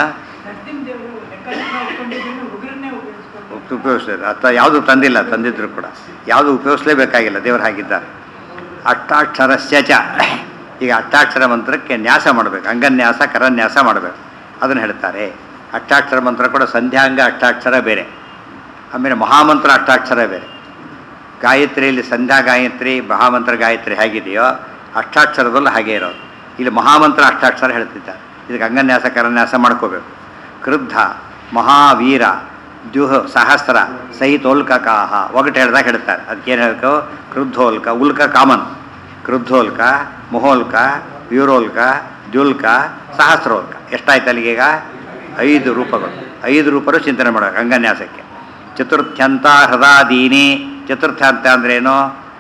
ಉಪಯೋಗಿಸಿದ್ರು ಅಥವಾ ಯಾವುದು ತಂದಿಲ್ಲ ತಂದಿದ್ರು ಕೂಡ ಯಾವುದು ಉಪಯೋಗಿಸಲೇಬೇಕಾಗಿಲ್ಲ ದೇವರು ಹಾಗಿದ್ದಾರೆ ಅಷ್ಟಾಕ್ಷರಸ್ಯ ಚ ಈಗ ಅಷ್ಟಾಕ್ಷರ ಮಂತ್ರಕ್ಕೆ ನ್ಯಾಸ ಮಾಡಬೇಕು ಅಂಗನ್ಯಾಸ ಕರನ್ಯಾಸ ಮಾಡಬೇಕು ಅದನ್ನು ಹೇಳ್ತಾರೆ ಅಷ್ಟಾಕ್ಷರ ಮಂತ್ರ ಕೂಡ ಸಂಧ್ಯಾಂಗ ಅಷ್ಟಾಕ್ಷರ ಬೇರೆ ಆಮೇಲೆ ಮಹಾಮಂತ್ರ ಅಷ್ಟಾಕ್ಷರ ಬೇರೆ ಗಾಯತ್ರಿಯಲ್ಲಿ ಸಂಧ್ಯಾ ಗಾಯತ್ರಿ ಮಹಾಮಂತ್ರ ಗಾಯತ್ರಿ ಹೇಗಿದೆಯೋ ಅಷ್ಟಾಕ್ಷರದಲ್ಲೂ ಹಾಗೆ ಇರೋದು ಇಲ್ಲಿ ಮಹಾಮಂತ್ರ ಅಷ್ಟಾಕ್ಷರ ಹೇಳ್ತಿದ್ದಾರೆ ಇದಕ್ಕೆ ಅಂಗನ್ಯಾಸ ಕರನ್ಯಾಸ ಮಾಡ್ಕೋಬೇಕು ಕ್ರುದ್ಧ ಮಹಾವೀರ ದ್ಯುಹ ಸಹಸ್ರ ಸಹಿತೋಲ್ಕಾಹ ಒಗಟು ಹೇಳ್ದಾಗ ಹೇಳ್ತಾರೆ ಅದಕ್ಕೇನು ಹೇಳಬೇಕು ಕ್ರುದ್ಧೋಲ್ಕ ಉಲ್ಕ ಕಾಮನ್ ಕ್ರುದ್ಧೋಲ್ಕ ಮೊಹೋಲ್ಕ ವೀರೋಲ್ಕ ದ್ಯುಲ್ಕ ಸಹಸ್ರೋಲ್ಕ ಎಷ್ಟಾಯ್ತು ಅಲ್ಲಿಗೀಗ ಐದು ರೂಪಗಳು ಐದು ರೂಪರು ಚಿಂತನೆ ಮಾಡಬೇಕು ಅಂಗನ್ಯಾಸಕ್ಕೆ ಚತುರ್ಥ್ಯಂತ ಹೃದಾದೀನಿ ಚತುರ್ಥ್ಯಂತ ಅಂದ್ರೇನು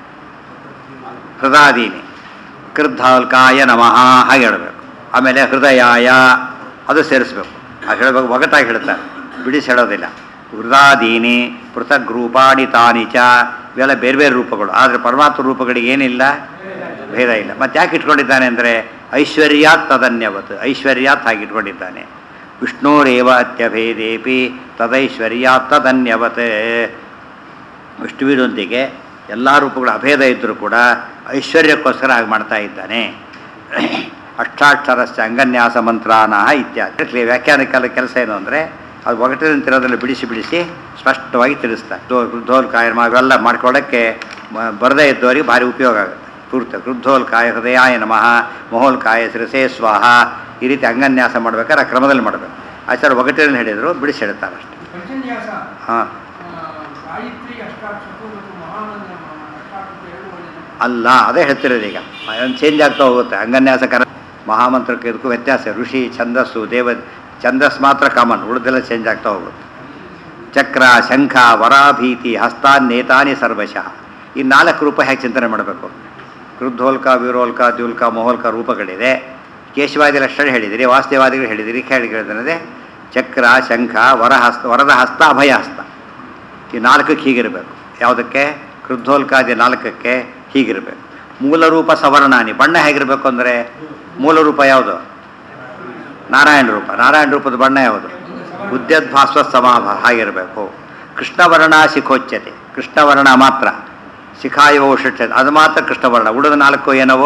ಹೃದಾದೀನಿ ಕೃದ್ಧಾಲ್ಕಾಯ ನಮಃ ಹಾಗೆ ಹೇಳಬೇಕು ಆಮೇಲೆ ಹೃದಯಾಯ ಅದು ಸೇರಿಸ್ಬೇಕು ಅದು ಹೇಳಬೇಕು ಒಗಟಾಗಿ ಹೇಳ್ತಾರೆ ಬಿಡಿಸಿ ಹೇಳೋದಿಲ್ಲ ಹೃದಾದೀನಿ ಪೃಥಕ್ ರೂಪಾಣಿ ತಾನಿ ಚ ಇವೆಲ್ಲ ಬೇರೆ ಬೇರೆ ರೂಪಗಳು ಆದರೆ ಪರಮಾತ್ಮ ರೂಪಗಳಿಗೆ ಏನಿಲ್ಲ ಭೇದ ಇಲ್ಲ ಮತ್ತೆ ಯಾಕೆ ಇಟ್ಕೊಂಡಿದ್ದಾನೆ ಅಂದರೆ ಐಶ್ವರ್ಯಾತ್ ತದನ್ಯವತ್ ಐಶ್ವರ್ಯಾತ್ ಹಾಗೆ ಇಟ್ಕೊಂಡಿದ್ದಾನೆ ವಿಷ್ಣುರೇವ ಅತ್ಯಭೇದೇಪಿ ತದೈಶ್ವರ್ಯಾತ್ ತದನ್ಯವತ್ ವಿಷ್ಣುವಿನೊಂದಿಗೆ ಎಲ್ಲ ರೂಪಗಳು ಅಭೇದ ಇದ್ದರೂ ಕೂಡ ಐಶ್ವರ್ಯಕ್ಕೋಸ್ಕರ ಹಾಗೆ ಮಾಡ್ತಾ ಇದ್ದಾನೆ ಅಷ್ಟಾಕ್ಷರಸ್ಯ ಅಂಗನ್ಯಾಸ ಮಂತ್ರಾನಃ ಇತ್ಯಾದಿ ವ್ಯಾಖ್ಯಾನಕಾಲ ಕೆಲಸ ಏನು ಅಂದರೆ ಅದು ಒಗಟಿನ ತಿರೋದ್ರಲ್ಲಿ ಬಿಡಿಸಿ ಬಿಡಿಸಿ ಸ್ಪಷ್ಟವಾಗಿ ತಿಳಿಸ್ತಾರೆ ದೋ ವೃದ್ಧೋಲ್ಕಾಯ ಇವೆಲ್ಲ ಮಾಡ್ಕೊಳ್ಳೋಕ್ಕೆ ಮ- ಬರದೇ ಇದ್ದವರಿಗೆ ಭಾರಿ ಉಪಯೋಗ ಆಗುತ್ತೆ ಪೂರ್ತಿ ವೃದ್ಧೋಲ್ಕಾಯ ಹೃದಯಾಯ ನಮಃ ಮಹೋಲ್ಕಾಯ ಶಿರಸೇ ಸ್ವಾಹ ಈ ರೀತಿ ಅಂಗನ್ಯಾಸ ಮಾಡ್ಬೇಕಾದ್ರೆ ಆ ಕ್ರಮದಲ್ಲಿ ಮಾಡಬೇಕು ಆಚಾರ ಒಗಟಿನಲ್ಲಿ ಹೇಳಿದರು ಬಿಡಿಸಿ ಹೇಳ್ತಾರೆ ಅಷ್ಟೇ ಪಂಚನ್ಯಾಸ ಹಾಂ ಆ, ಗಾಯತ್ರಿ ಅಷ್ಟಾಕ್ಷರ ಮತ್ತು ಮಹಾನಂದ ಅಷ್ಟಾಕ್ಷರ ಎರಡು ಒಳ್ಳೆಯದು ಅಲ್ಲ ಅದೇ ಹೇಳ್ತಿರೋದು ಈಗ ಒಂದು ಚೇಂಜ್ ಆಗ್ತಾ ಹೋಗುತ್ತೆ ಅಂಗನ್ಯಾಸ ಕರ ಮಹಾಮಂತ್ರಕ್ಕೆ ಇದಕ್ಕೂ ವ್ಯತ್ಯಾಸ ಋಷಿ ಛಂದಸ್ಸು ದೇವ ಛಂದಸ್ ಮಾತ್ರ ಕಾಮನ್ ಉಳಿದೆಲ್ಲ ಚೇಂಜ್ ಆಗ್ತಾ ಹೋಗುತ್ತೆ ಚಕ್ರ ಶಂಖ ವರಾಭೀತಿ ಹಸ್ತಾನ್ನೇತಾನಿ ಸರ್ವಶಃ ಈ ನಾಲ್ಕು ರೂಪ ಹೇಗೆ ಚಿಂತನೆ ಮಾಡಬೇಕು ಕ್ರುದ್ಧೋಲ್ಕ ವೀರೋಲ್ಕ ದ್ಯುಲ್ಕ ಮೊಹೋಲ್ಕ ರೂಪಗಳಿದೆ ಕೇಶವಾದಿ ಲಕ್ಷಣ ಹೇಳಿದಿರಿ ವಾಸ್ತವಾದಿಗಳು ಹೇಳಿದಿರಿ ಹೇಳಿ ಹೇಳಿದ್ರೆ ಚಕ್ರ ಶಂಖ ವರಹಸ್ತ ವರದ ಹಸ್ತ ಅಭಯ ಹಸ್ತ ಈ ನಾಲ್ಕಕ್ಕೆ ಹೀಗಿರಬೇಕು ಯಾವುದಕ್ಕೆ ಕ್ರುದ್ಧೋಲ್ಕಾದಿ ನಾಲ್ಕಕ್ಕೆ ಹೀಗಿರಬೇಕು ಮೂಲ ರೂಪ ಸವರ್ಣಾನಿ ಬಣ್ಣ ಹೇಗಿರಬೇಕು ಅಂದರೆ ಮೂಲ ರೂಪ ಯಾವುದು ನಾರಾಯಣ ರೂಪ ನಾರಾಯಣ ರೂಪದ ಬಣ್ಣ ಯಾವುದು ಉದ್ಯದ್ಭಾಸ್ವ ಸಮಾಭ ಹಾಗಿರಬೇಕು ಕೃಷ್ಣವರ್ಣ ಶಿಖೋಚ್ಯತೆ ಕೃಷ್ಣವರ್ಣ ಮಾತ್ರ ಶಿಖಾಯವ ಉಷಿಷ್ಯತೆ ಅದು ಮಾತ್ರ ಕೃಷ್ಣವರ್ಣ ಉಳಿದ ನಾಲ್ಕು ಏನವೋ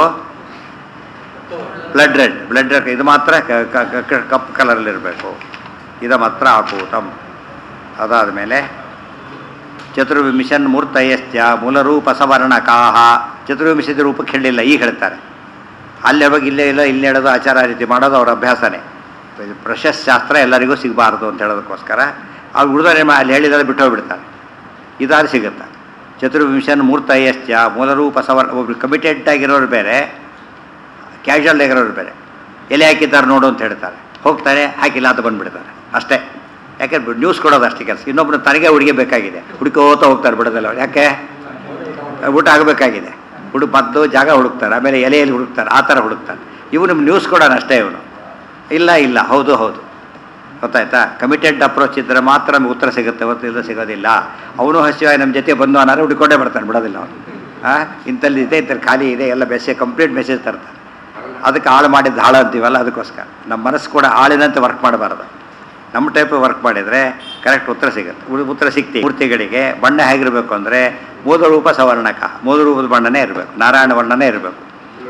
ಬ್ಲಡ್ ರೆಡ್ ಬ್ಲಡ್ ರೆಡ್ ಇದು ಮಾತ್ರ ಕ- ಕ- ಕ- ಕಪ್ ಕಲರಲ್ಲಿರಬೇಕು ಇದು ಮಾತ್ರ ಆಕೂತಂ ಅದಾದ ಮೇಲೆ ಚತುರ್ವಿಂಶನ್ ಮೂರ್ತಯಶ್ಚ ಮೂಲರೂಪ ಸವರ್ಣಕಾಹ ಚತುರ್ವಿಂಶದ ರೂಪಕ್ಕೆ ಹೇಳಿಲ್ಲ ಈಗ ಹೇಳ್ತಾರೆ ಅಲ್ಲಿ ಯಾವಾಗ ಇಲ್ಲೇ ಇಲ್ಲ ಇಲ್ಲಿ ಹೇಳೋದು ಆಚಾರ ರೀತಿ ಮಾಡೋದು ಅವ್ರ ಅಭ್ಯಾಸನೇ ಪ್ರಶಸ್ತ್ ಶಾಸ್ತ್ರ ಎಲ್ಲರಿಗೂ ಸಿಗಬಾರ್ದು ಅಂತ ಹೇಳೋದಕ್ಕೋಸ್ಕರ ಅವ್ರು ಉಳಿದವರೆ ಅಲ್ಲಿ ಹೇಳಿದ್ರೆ ಬಿಟ್ಟು ಹೋಗ್ಬಿಡ್ತಾರೆ ಇದಾದ್ರೆ ಸಿಗುತ್ತೆ ಚತುರ್ವಿಂಶನ್ ಮೂರ್ತಯಶ್ಚ ಮೂಲರೂಪ ಸವರ್ಣ ಒಬ್ರು ಕಮಿಟೆಡ್ ಆಗಿರೋರು ಬೇರೆ ಕ್ಯಾಶುವಲ್ ಆಗಿರೋರು ಬೇರೆ ಎಲೆ ಹಾಕಿದ್ದಾರೆ ನೋಡು ಅಂತ ಹೇಳ್ತಾರೆ ಹೋಗ್ತಾರೆ ಹಾಕಿಲ್ಲ ಅಂತ ಬಂದುಬಿಡ್ತಾರೆ ಅಷ್ಟೇ ಯಾಕೆ ನ್ಯೂಸ್ ಕೊಡೋದು ಅಷ್ಟೇ ಕೆಲಸ ಇನ್ನೊಬ್ರು ತನಗೆ ಹುಡುಗಿ ಬೇಕಾಗಿದೆ ಹುಡುಕೋತ ಹೋಗ್ತಾರೆ ಬಿಡೋದಲ್ಲ ಅವ್ರು. ಯಾಕೆ ಊಟ ಆಗಬೇಕಾಗಿದೆ ಹುಡು ಮದ್ದು ಜಾಗ ಹುಡುಕ್ತಾರೆ ಆಮೇಲೆ ಎಲೆಯಲ್ಲಿ ಹುಡುಕ್ತಾರೆ ಆ ಥರ ಹುಡುಕ್ತಾರೆ ಇವನು ನ್ಯೂಸ್ ಕೊಡೋಣ ಅಷ್ಟೇ ಇವನು ಇಲ್ಲ ಇಲ್ಲ ಹೌದು ಹೌದು ಗೊತ್ತಾಯ್ತಾ ಕಮಿಟೆಡ್ ಅಪ್ರೋಚ್ ಇದ್ದರೆ ಮಾತ್ರ ನಮ್ಗೆ ಉತ್ತರ ಸಿಗುತ್ತೆ ಹೊರತು ಇಲ್ಲ ಸಿಗೋದಿಲ್ಲ ಅವನು ಹಸಿವಾಗಿ ನಮ್ಮ ಜೊತೆ ಬಂದು ಅನಾರು ಹುಡುಕೊಂಡೇ ಬರ್ತಾನೆ ಬಿಡೋದಿಲ್ಲ ಅವನು ಹಾಂ ಇಂಥಲ್ಲಿ ಇದೆ ಇಂಥಲ್ಲಿ ಖಾಲಿ ಇದೆ ಎಲ್ಲ ಮೆಸೇಜ್ ಕಂಪ್ಲೀಟ್ ಮೆಸೇಜ್ ತರ್ತಾನೆ ಅದಕ್ಕೆ ಹಾಳು ಮಾಡಿದ್ದು ಹಾಳು ಅಂತೀವಲ್ಲ ಅದಕ್ಕೋಸ್ಕರ ನಮ್ಮ ಮನಸ್ಸು ಕೂಡ ಆಳಿನಂತೆ ವರ್ಕ್ ಮಾಡಬಾರ್ದು ನಮ್ಮ ಟೈಪ್ ವರ್ಕ್ ಮಾಡಿದರೆ ಕರೆಕ್ಟ್ ಉತ್ತರ ಸಿಗುತ್ತೆ ಉ- ಉತ್ತರ ಸಿಗ್ತೀವಿ ಮೂರ್ತಿಗಳಿಗೆ ಬಣ್ಣ ಹೇಗಿರಬೇಕು ಅಂದರೆ ಮೂಲ ರೂಪ ಸವರ್ಣಕ ಮೂಲ ರೂಪದ ಬಣ್ಣನೇ ಇರಬೇಕು ನಾರಾಯಣ ವರ್ಣನೇ ಇರಬೇಕು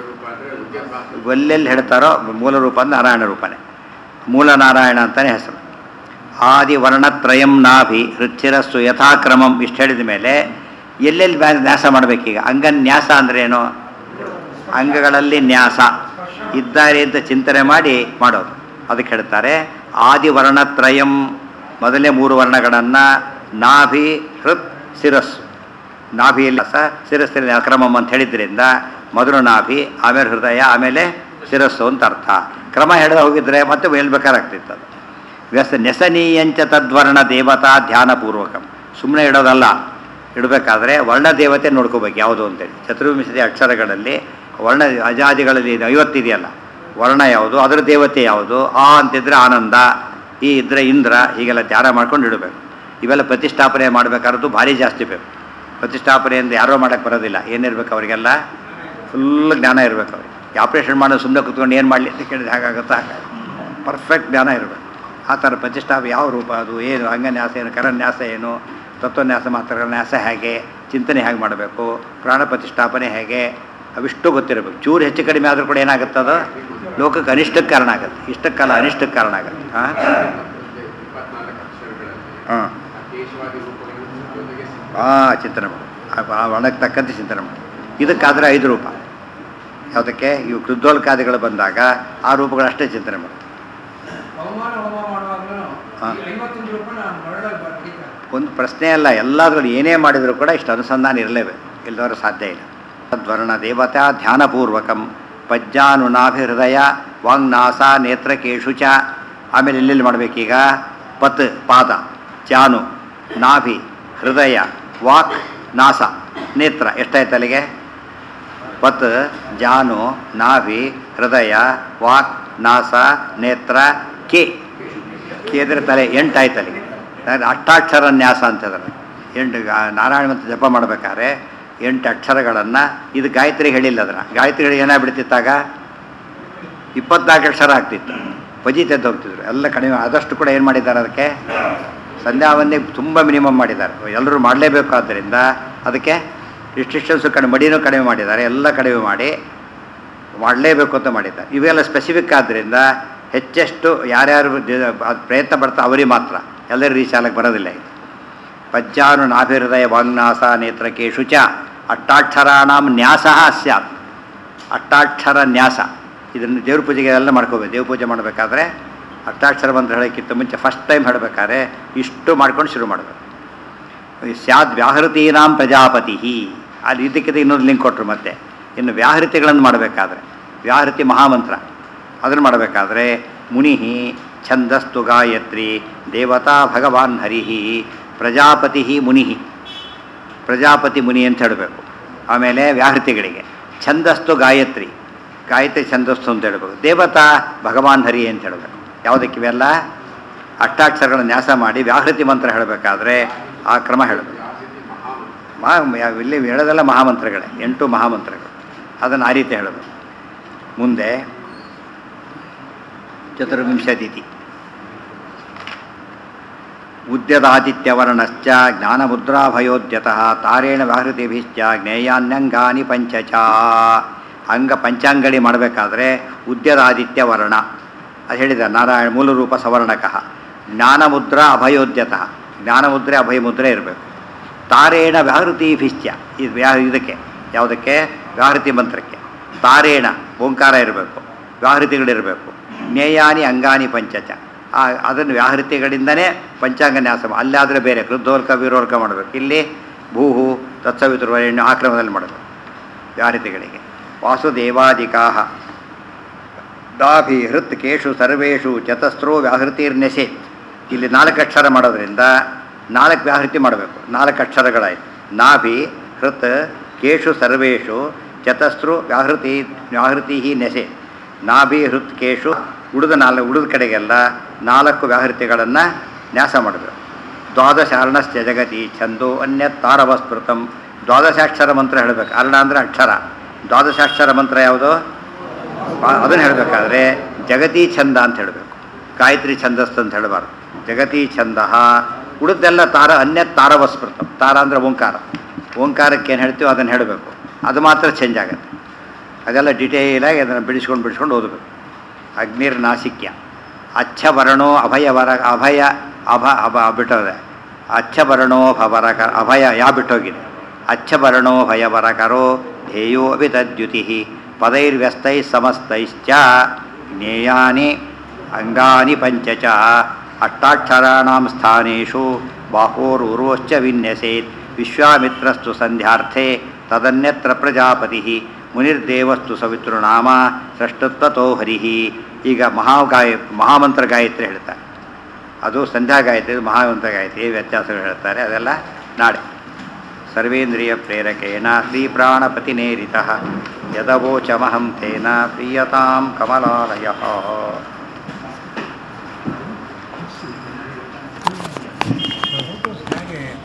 ಎಲ್ಲೆಲ್ಲಿ ಹೇಳ್ತಾರೋ ಮೂಲ ರೂಪ ಅಂದ್ರೆ ನಾರಾಯಣ ರೂಪನೇ ಮೂಲ ನಾರಾಯಣ ಅಂತಲೇ ಹೆಸರು ಆದಿ ವರ್ಣತ್ರಯಂ ನಾಭಿ ಹೃಚ್ಛಿರಸ್ಸು ಯಥಾಕ್ರಮಂ ಇಷ್ಟು ಹೇಳಿದ ಮೇಲೆ ಎಲ್ಲೆಲ್ಲಿ ಬ್ಯಾ- ನ್ಯಾಸ ಮಾಡಬೇಕೀಗ ಅಂಗನ್ಯಾಸ ಅಂದ್ರೆ ಏನು ಅಂಗಗಳಲ್ಲಿ ನ್ಯಾಸ ಇದ್ದಾರೆ ಅಂತ ಚಿಂತನೆ ಮಾಡಿ ಮಾಡೋದು ಅದಕ್ಕೆ ಹೇಳ್ತಾರೆ ಆದಿ ವರ್ಣತ್ರಯಂ ಮೊದಲನೇ ಮೂರು ವರ್ಣಗಳನ್ನು ನಾಭಿ ಹೃತ್ ಶಿರಸ್ಸು ನಾಭಿಯಲ್ಲಿ ಸ ಶಿರಸ್ಸಿನ ಅಕ್ರಮಂ ಅಂತ ಹೇಳಿದ್ರಿಂದ ಮೊದಲು ನಾಭಿ ಆಮೇಲೆ ಹೃದಯ ಆಮೇಲೆ ಶಿರಸ್ಸು ಅಂತ ಅರ್ಥ ಕ್ರಮ ಹೇಳದೆ ಹೋಗಿದ್ರೆ ಮತ್ತೆ ಹೇಳ್ಬೇಕಾಗ್ತಿತ್ತು ಅದು ವ್ಯಸ ನೆಸನೀಯಂಚ ತದ್ವರ್ಣ ದೇವತಾ ಧ್ಯಾನಪೂರ್ವಕಂ ಸುಮ್ಮನೆ ಇಡೋದಲ್ಲ ಇಡಬೇಕಾದ್ರೆ ವರ್ಣ ದೇವತೆ ನೋಡ್ಕೋಬೇಕು ಯಾವುದು ಅಂತೇಳಿ ಚತುರ್ವಿಂಶತಿ ಅಕ್ಷರಗಳಲ್ಲಿ ವರ್ಣ ಅಜಾದಿಗಳಲ್ಲಿ ಇದು ಐವತ್ತಿದೆಯಲ್ಲ ವರ್ಣ ಯಾವುದು ಅದರ ದೇವತೆ ಯಾವುದು ಆ ಅಂತಿದ್ರೆ ಆನಂದ ಈ ಇದ್ರೆ ಇಂದ್ರ ಹೀಗೆಲ್ಲ ಧ್ಯಾನ ಮಾಡ್ಕೊಂಡು ಇಡಬೇಕು ಇವೆಲ್ಲ ಪ್ರತಿಷ್ಠಾಪನೆ ಮಾಡಬೇಕಾದ್ರೂ ಭಾರಿ ಜಾಸ್ತಿ ಬೇಕು ಪ್ರತಿಷ್ಠಾಪನೆಯಿಂದ ಯಾರೋ ಮಾಡೋಕ್ಕೆ ಬರೋದಿಲ್ಲ ಏನಿರ್ಬೇಕು ಅವರಿಗೆಲ್ಲ ಫುಲ್ ಜ್ಞಾನ ಇರಬೇಕು ಅವ್ರಿಗೆ ಆಪ್ರೇಷನ್ ಮಾಡೋ ಸುಮ್ಮನೆ ಕುತ್ಕೊಂಡು ಏನು ಮಾಡಲಿ ಅಂತ ಕೇಳಿದ್ರೆ ಹಾಗಾಗುತ್ತಾ ಹಾಗೆ ಪರ್ಫೆಕ್ಟ್ ಜ್ಞಾನ ಇರಬೇಕು ಆ ಥರ ಪ್ರತಿಷ್ಠಾಪ ಯಾವ ರೂಪ ಅದು ಏನು ಅಂಗನ್ಯಾಸ ಏನು ಕರನ್ಯಾಸ ಏನು ತತ್ವನ್ಯಾಸ ಮಾತ್ರಗಳ ನ್ಯಾಸ ಹೇಗೆ ಚಿಂತನೆ ಹೇಗೆ ಮಾಡಬೇಕು ಪ್ರಾಣ ಪ್ರತಿಷ್ಠಾಪನೆ ಹೇಗೆ ಅವಿಷ್ಟು ಗೊತ್ತಿರಬೇಕು ಚೂರು ಹೆಚ್ಚು ಕಡಿಮೆ ಆದರೂ ಕೂಡ ಏನಾಗುತ್ತದ ಲೋಕಕ್ಕೆ ಅನಿಷ್ಟಕ್ಕೆ ಕಾರಣ ಆಗುತ್ತೆ ಇಷ್ಟಕ್ಕಲ್ಲ ಅನಿಷ್ಟಕ್ಕೆ ಕಾರಣ ಆಗುತ್ತೆ ಹಾಂ ಇಪ್ಪತ್ನಾಲ್ಕು ಅಕ್ಷರಗಳಲ್ಲಿ ಹಾಂ ಆ ಕೇಶವಾದಿ ರೂಪಗಳನ್ನು ಜೊತೆಗೆ ಆ ಚಿಂತನೆ ಮಾಡು ಆ- ಆ ವರ್ಣಕ್ಕೆ ತಕ್ಕಂತೆ ಚಿಂತನೆ ಮಾಡು ಇದಕ್ಕಾದರೆ ಐದು ರೂಪ ಯಾವುದಕ್ಕೆ ಇವು ಕೃದ್ಧೋಲ್ಕಾದಿಗಳು ಬಂದಾಗ ಆ ರೂಪಗಳಷ್ಟೇ ಚಿಂತನೆ ಮಾಡು ಅವಮಾನ ಹೋಮ ಮಾಡುವಾಗಲೂ ಹಾ. ಈ ಐವತ್ತೊಂದು ರೂಪಾಯಿ ನಾನು ಮರಳಲ್ಲಿ ಬರ್ತಿದ್ದೆ ಒಂದು ಪ್ರಶ್ನೆ ಅಲ್ಲ ಎಲ್ಲಾದ್ರೂ ಏನೇ ಮಾಡಿದರೂ ಕೂಡ ಇಷ್ಟು ಅನುಸಂಧಾನ ಇರಲೇಬೇಕು ಇಲ್ಲದವರು ಸಾಧ್ಯ ಇಲ್ಲ ತದ್ವರ್ಣ ದೇವತಾ ಧ್ಯಾನಪೂರ್ವಕಂ ಪಜ್ಜಾನುನಾಭಿ ಹೃದಯ ವಾಂಗ್ನಾಸ ನೇತ್ರಕೇಶು ಚ ಆಮೇಲೆ ಎಲ್ಲೆಲ್ಲಿ ಮಾಡಬೇಕೀಗ ಪತ್ ಪಾದ ಜಾನು ನಾಭಿ ಹೃದಯ ವಾಕ್ ನಾಸ ನೇತ್ರ ಎಷ್ಟಾಯ್ತು ಅಲ್ಲಿಗೆ ಪತ್ ಜಾನು ನಾಭಿ ಹೃದಯ ವಾಕ್ ನಾಸ ನೇತ್ರ ಕೆ ಕೇದ್ರೆ ತಲೆ ಎಂಟಾಯ್ತು ಅಲ್ಲಿಗೆ ಅದ್ ಅಷ್ಟಾಕ್ಷರ ನ್ಯಾಸ ಅಂತಂದ್ರೆ ಎಂಟು ಗಾ- ನಾರಾಯಣ ಮಂತ್ರ ಜಪ ಮಾಡಬೇಕಾದ್ರೆ ಎಂಟು ಅಕ್ಷರಗಳನ್ನು ಇದು ಗಾಯತ್ರಿ ಹೇಳಿಲ್ಲ ಅದನ್ನು ಗಾಯತ್ರಿ ಹೇಳಿ ಏನಾಗ್ಬಿಡ್ತಿತ್ತಾಗ ಇಪ್ಪತ್ನಾಲ್ಕು ಅಕ್ಷರ ಆಗ್ತಿತ್ತು ಪಜಿ ತೆದ್ದು ಹೋಗ್ತಿದ್ರು ಎಲ್ಲ ಕಡಿಮೆ ಆದಷ್ಟು ಕೂಡ ಏನು ಮಾಡಿದ್ದಾರೆ ಅದಕ್ಕೆ ಸಂಧ್ಯಾವಂದೇ ತುಂಬ ಮಿನಿಮಮ್ ಮಾಡಿದ್ದಾರೆ ಎಲ್ಲರೂ ಮಾಡಲೇಬೇಕು ಆದ್ದರಿಂದ ಅದಕ್ಕೆ ರಿಸ್ಟ್ರಿಕ್ಷನ್ಸು ಕಡಿಮೆ ಮಡಿನೂ ಕಡಿಮೆ ಮಾಡಿದ್ದಾರೆ ಎಲ್ಲ ಕಡಿಮೆ ಮಾಡಿ ಮಾಡಲೇಬೇಕು ಅಂತ ಮಾಡಿದ್ದಾರೆ ಇವೆಲ್ಲ ಸ್ಪೆಸಿಫಿಕ್ ಆದ್ದರಿಂದ ಹೆಚ್ಚೆಷ್ಟು ಯಾರ್ಯಾರು ದ- ಅದ್ ಪ್ರಯತ್ನ ಪಡ್ತಾ ಅವರಿಗೆ ಮಾತ್ರ ಎಲ್ಲರೂ ರೀಚ್ ಆಗಕ್ಕೆ ಬರೋದಿಲ್ಲ ಇದು ಪಜ್ಜಾನು ನಾಭಿಹೃದಯ ವಾಂಗ್ನಾಸ ನೇತ್ರಕೇಶು ಚ ಅಷ್ಟಾಕ್ಷರಾಣಾಂ ನ್ಯಾಸ ಸ್ಯಾತ್ ಅಷ್ಟಾಕ್ಷರ ನ್ಯಾಸ ಇದನ್ನು ದೇವ್ರ ಪೂಜೆಗೆ ಎಲ್ಲ ಮಾಡ್ಕೋಬೇಕು ದೇವ್ರ ಪೂಜೆ ಮಾಡಬೇಕಾದ್ರೆ ಅಷ್ಟಾಕ್ಷರ ಮಂತ್ರ ಹೇಳೋಕ್ಕಿಂತ ಮುಂಚೆ ಫಸ್ಟ್ ಟೈಮ್ ಹೇಳಬೇಕಾದ್ರೆ ಇಷ್ಟು ಮಾಡ್ಕೊಂಡು ಶುರು ಮಾಡಬೇಕು ಸ್ಯಾದ್ ವ್ಯಾಹೃತೀನಾಂ ಪ್ರಜಾಪತಿ ಅಲ್ಲಿ ಇದಕ್ಕಿಂತ ಇನ್ನೊಂದು ಲಿಂಕ್ ಕೊಟ್ಟರು ಮತ್ತೆ ಇನ್ನು ವ್ಯಾಹೃತಿಗಳನ್ನು ಮಾಡಬೇಕಾದ್ರೆ ವ್ಯಾಹೃತಿ ಮಹಾಮಂತ್ರ ಅದನ್ನು ಮಾಡಬೇಕಾದ್ರೆ ಮುನಿ ಛಂದಸ್ತು ಗಾಯತ್ರಿ ದೇವತಾ ಭಗವಾನ್ ಹರಿಹಿ ಪ್ರಜಾಪತಿ ಮುನಿ ಪ್ರಜಾಪತಿ ಮುನಿ ಅಂತ ಹೇಳಬೇಕು ಆಮೇಲೆ ವ್ಯಾಹೃತಿಗಳಿಗೆ ಛಂದಸ್ತು ಗಾಯತ್ರಿ ಗಾಯತ್ರಿ ಛಂದಸ್ತು ಅಂತ ಹೇಳಬೇಕು ದೇವತಾ ಭಗವಾನ್ ಹರಿ ಅಂತ ಹೇಳಬೇಕು ಯಾವುದಕ್ಕೆ ಇವೆಲ್ಲ ಅಷ್ಟಾಕ್ಷರಗಳ ನ್ಯಾಸ ಮಾಡಿ ವ್ಯಾಹೃತಿ ಮಂತ್ರ ಹೇಳಬೇಕಾದ್ರೆ ಆ ಕ್ರಮ ಹೇಳಬೇಕು ಮಹಾ ಯಾವ- ಇಲ್ಲಿ ಹೇಳೋದೆಲ್ಲ ಮಹಾಮಂತ್ರಗಳೇ ಎಂಟು ಮಹಾಮಂತ್ರಗಳು ಅದನ್ನು ಆ ರೀತಿ ಹೇಳಬೇಕು ಮುಂದೆ ಚತುರ್ವಿಂಶತಿಥಿ ಉದ್ಯದಾದಿತ್ಯವರ್ಣಶ್ಚ ಜ್ಞಾನಮುದ್ರಾಭಯೋದ್ಯತಃ ತಾರೇಣ ವ್ಯಾಹೃತಿಭಿಶ್ಚ ಜ್ಞೇಯಾನ್ಯಂಗಾನಿ ಪಂಚಚ ಅಂಗ ಪಂಚಾಂಗಳಿ ಮಾಡಬೇಕಾದ್ರೆ ಉದ್ಯದಾದಿತ್ಯ ವರ್ಣ ಅದು ಹೇಳಿದ ನಾರಾಯಣ ಮೂಲರೂಪ ಸವರ್ಣಕಃ ಜ್ಞಾನಮುದ್ರಾ ಅಭಯೋದ್ಯತಃ ಜ್ಞಾನಮುದ್ರೆ ಅಭಯಮುದ್ರೆ ಇರಬೇಕು ತಾರೇಣ ವ್ಯಾಹೃತಿಭಿಶ್ಚ ಇದು ವ್ಯಾ ಇದಕ್ಕೆ ಯಾವುದಕ್ಕೆ ವ್ಯಾಹೃತಿ ಮಂತ್ರಕ್ಕೆ ತಾರೇಣ ಓಂಕಾರ ಇರಬೇಕು ವ್ಯಾಹೃತಿಗಳಿರಬೇಕು ಜ್ಞೇಯಾನಿ ಅಂಗಾನಿ ಪಂಚಚ ಆ ಅದನ್ನು ವ್ಯಾಹೃತಿಗಳಿಂದನೇ ಪಂಚಾಂಗ ನ್ಯಾಸ ಮಾ- ಅಲ್ಲಾದರೆ ಬೇರೆ ಕೃದ್ಧೋರ್ಕ ವೀರೋರ್ಕ ಮಾಡಬೇಕು ಇಲ್ಲಿ ಭೂಹು ತತ್ಸವಿತೃವರೆಣ್ಣು ಆ ಕ್ರಮದಲ್ಲಿ ಮಾಡಬೇಕು ವ್ಯಾಹೃತಿಗಳಿಗೆ ವಾಸುದೇವಾದಿಕಾ ದಾಭಿ ಹೃತ್ ಕೇಶು ಸರ್ವೇಷು ಚತಸ್ರೋ ವ್ಯಾಹೃತಿರ್ನೆಸೆತ್ ಇಲ್ಲಿ ನಾಲ್ಕು ಅಕ್ಷರ ಮಾಡೋದ್ರಿಂದ ನಾಲ್ಕು ವ್ಯಾಹೃತಿ ಮಾಡಬೇಕು ನಾಲ್ಕು ಅಕ್ಷರಗಳಾಯಿತು ನಾಭಿ ಹೃತ್ ಕೇಶು ಸರ್ವೇಷು ಚತಸ್ರು ವ್ಯಾಹೃತಿ ವ್ಯಾಹೃತಿ ನೆಸೆ ನಾಭಿ ಹೃತ್ಕೇಶು ಉಳಿದ ನಾಲ್ಕು ಉಳಿದ ಕಡೆಗೆಲ್ಲ ನಾಲ್ಕು ವ್ಯಾಹೃತಿಗಳನ್ನು ನ್ಯಾಸ ಮಾಡಬೇಕು ದ್ವಾದಶ ಅರ್ಣಶ್ಚ ಜಗತಿ ಛಂದೋ ಅನ್ಯತ್ ತಾರವಸ್ಮೃತಂ ದ್ವಾದಶಾಕ್ಷರ ಮಂತ್ರ ಹೇಳಬೇಕು ಅರ್ಣ ಅಂದರೆ ಅಕ್ಷರ ದ್ವಾದಶಾಕ್ಷರ ಮಂತ್ರ ಯಾವುದು ಅದನ್ನು ಹೇಳಬೇಕಾದ್ರೆ ಜಗತಿ ಛಂದ ಅಂತ ಹೇಳಬೇಕು ಗಾಯತ್ರಿ ಛಂದಸ್ಸು ಅಂತ ಹೇಳಬಾರ್ದು ಜಗತಿ ಛಂದ ಉಳಿದೆಲ್ಲ ತಾರ ಅನ್ಯತ್ ತಾರವಸ್ಮೃತಂ ತಾರ ಅಂದರೆ ಓಂಕಾರ ಓಂಕಾರಕ್ಕೆ ಏನು ಹೇಳ್ತೀವೋ ಅದನ್ನು ಹೇಳಬೇಕು ಅದು ಮಾತ್ರ ಚೇಂಜ್ ಆಗುತ್ತೆ ಅದೆಲ್ಲ ಡಿಟೇಲಾಗಿ ಅದನ್ನು ಬಿಡಿಸ್ಕೊಂಡು ಬಿಡಿಸ್ಕೊಂಡು ಓದಬೇಕು ಅಗ್ನಿರ್ ನಾಸಿಕ್ಯ ಅಚ್ಛವರ್ಣೋ ಅಭಯವರ ಅಭಯ ಅಭ ಅಭ ಬಿಟ್ಟೋದೆ ಅಚ್ಛವರ್ಣೋ ಭವರಕ ಅಭಯ ಯಾ ಬಿಟ್ಟೋಗಿದೆ ಅಚ್ಛವರ್ಣೋ ಭಯವರಕರೋ ಧ್ಯೇಯೋ ಅಭಿತದ್ಯುತಿ ಪದೈರ್ವ್ಯಸ್ತೈ ಸಮಸ್ತೈಶ್ಚ ಜ್ಞೇಯಾನಿ ಅಂಗಾನಿ ಪಂಚ ಚ ಅಷ್ಟಾಕ್ಷರಾಣಾಂ ಸ್ಥಾನೇಷು ಬಾಹೋರೂರೋಶ್ಚ ವಿನ್ಯಸೇತ್ ವಿಶ್ವಾಮಿತ್ರಸ್ತು ಸಂಧ್ಯಾರ್ಥೆ ತದನ್ಯತ್ರ ಪ್ರಜಾಪತಿ ಮುನಿರ್ದೇವಸ್ತು ಸವಿತೃನಾಮ ಸೃಷ್ಟತ್ವತೋ ಹರಿ ಈಗ ಮಹಾಗಾಯ ಮಹಾಮಂತ್ರ ಗಾಯತ್ರಿ ಹೇಳ್ತಾರೆ ಅದು ಸಂಧ್ಯಾ ಗಾಯತ್ರಿ ಇದು ಮಹಾಮಂತ್ರ ಗಾಯತ್ರಿ ಈ ವ್ಯತ್ಯಾಸಗಳು ಹೇಳ್ತಾರೆ ಅದೆಲ್ಲ ನಾಳೆ ಸರ್ವೇಂದ್ರಿಯ ಪ್ರೇರಕೇಣ ಶ್ರೀಪ್ರಾಣಪತಿನೇರಿತ ಯದವೋಚಮಹಂ ತೇನ ಪ್ರೀಯತಾಂ ಕಮಲಾಲಯ